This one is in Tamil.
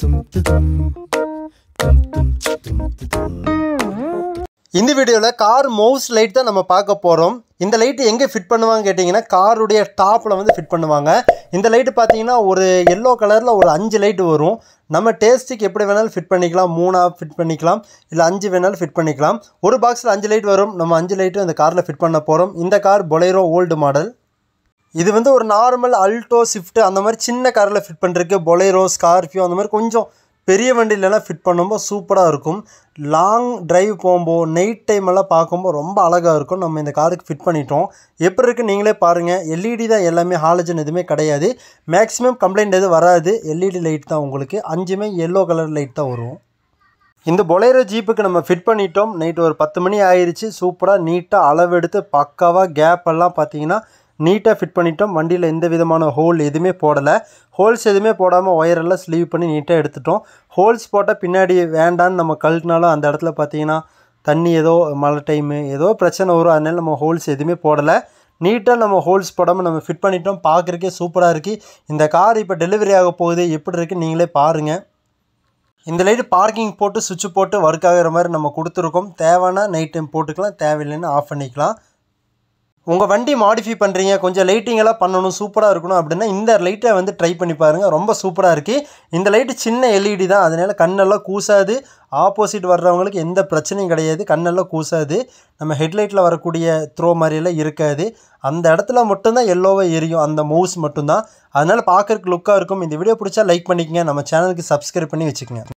இந்த வீடியோவில் கார் மவுஸ் லைட் தான் நம்ம பார்க்க போகிறோம் இந்த லைட்டு எங்கே ஃபிட் பண்ணுவாங்க கேட்டிங்கன்னா காருடைய டாப்பில் வந்து ஃபிட் பண்ணுவாங்க இந்த லைட்டு பார்த்தீங்கன்னா ஒரு எல்லோ கலரில் ஒரு அஞ்சு லைட்டு வரும் நம்ம டேஸ்ட்டுக்கு எப்படி வேணாலும் ஃபிட் பண்ணிக்கலாம் மூணாக ஃபிட் பண்ணிக்கலாம் இல்லை அஞ்சு வேணாலும் ஃபிட் பண்ணிக்கலாம் ஒரு பாக்ஸில் அஞ்சு லைட் வரும் நம்ம அஞ்சு லைட்டும் இந்த காரில் ஃபிட் பண்ண போகிறோம் இந்த கார் பொலேரோ ஓல்டு மாடல் இது வந்து ஒரு நார்மல் அல்டோ ஸ்விஃப்ட் அந்த மாதிரி சின்ன காரில் ஃபிட் பண்ணுறதுக்கு பொலேரோ ஸ்கார்பியோ அந்த மாதிரி கொஞ்சம் பெரிய வண்டியிலலாம் ஃபிட் பண்ணும்போது சூப்பராக இருக்கும் லாங் டிரைவ் போகும்போது நைட் டைம் எல்லாம் பார்க்கும்போது ரொம்ப அழகாக இருக்கும் நம்ம இந்த காருக்கு ஃபிட் பண்ணிட்டோம் எப்படி இருக்குது நீங்களே பாருங்கள் எல்இடி தான் எல்லாமே ஹாலஜன் எதுவுமே கிடையாது மேக்ஸிமம் கம்ப்ளைண்ட் எதுவும் வராது எல்இடி லைட் தான் உங்களுக்கு அஞ்சுமே எல்லோ கலர் லைட் தான் வரும் இந்த பொலேரோ ஜீப்புக்கு நம்ம ஃபிட் பண்ணிட்டோம் நைட் ஒரு பத்து மணி ஆயிடுச்சு சூப்பராக நீட்டாக அளவெடுத்து பக்காவாக கேப் எல்லாம் பார்த்தீங்கன்னா நீட்டாக ஃபிட் பண்ணிட்டோம் வண்டியில் எந்த விதமான ஹோல் எதுவுமே போடலை ஹோல்ஸ் எதுவுமே போடாமல் ஒயரெல்லாம் ஸ்லீவ் பண்ணி நீட்டாக எடுத்துட்டோம் ஹோல்ஸ் போட்டால் பின்னாடி வேண்டான்னு நம்ம கழட்டினாலும் அந்த இடத்துல பார்த்தீங்கன்னா தண்ணி ஏதோ மழை டைமு ஏதோ பிரச்சனை வரும் அதனால நம்ம ஹோல்ஸ் எதுவுமே போடலை நீட்டாக நம்ம ஹோல்ஸ் போடாமல் நம்ம ஃபிட் பண்ணிட்டோம் பார்க்குறக்கே சூப்பராக இருக்குது இந்த கார் இப்போ டெலிவரி ஆக போகுது எப்படி இருக்குன்னு நீங்களே பாருங்கள் இந்த லைட்டு பார்க்கிங் போட்டு சுவிட்ச் போட்டு ஒர்க் ஆகிற மாதிரி நம்ம கொடுத்துருக்கோம் தேவைன்னா நைட் டைம் போட்டுக்கலாம் தேவையில்லைன்னு ஆஃப் பண்ணிக்கலாம் உங்கள் வண்டி மாடிஃபை பண்ணுறீங்க கொஞ்சம் லைட்டிங் எல்லாம் பண்ணணும் சூப்பராக இருக்கணும் அப்படின்னா இந்த லைட்டை வந்து ட்ரை பண்ணி பாருங்கள் ரொம்ப சூப்பராக இருக்குது இந்த லைட்டு சின்ன எல்இடி தான் அதனால் கண்ணெல்லாம் கூசாது ஆப்போசிட் வர்றவங்களுக்கு எந்த பிரச்சனையும் கிடையாது கண்ணெல்லாம் கூசாது நம்ம ஹெட்லைட்டில் வரக்கூடிய த்ரோ மாதிரியெல்லாம் இருக்காது அந்த இடத்துல மட்டும்தான் எல்லோவாக எரியும் அந்த மவுஸ் மட்டும்தான் அதனால் பார்க்குறக்கு லுக்காக இருக்கும் இந்த வீடியோ பிடிச்சா லைக் பண்ணிக்கங்க நம்ம சேனலுக்கு சப்ஸ்கிரைப் பண்ணி வச்சுக்கோங்க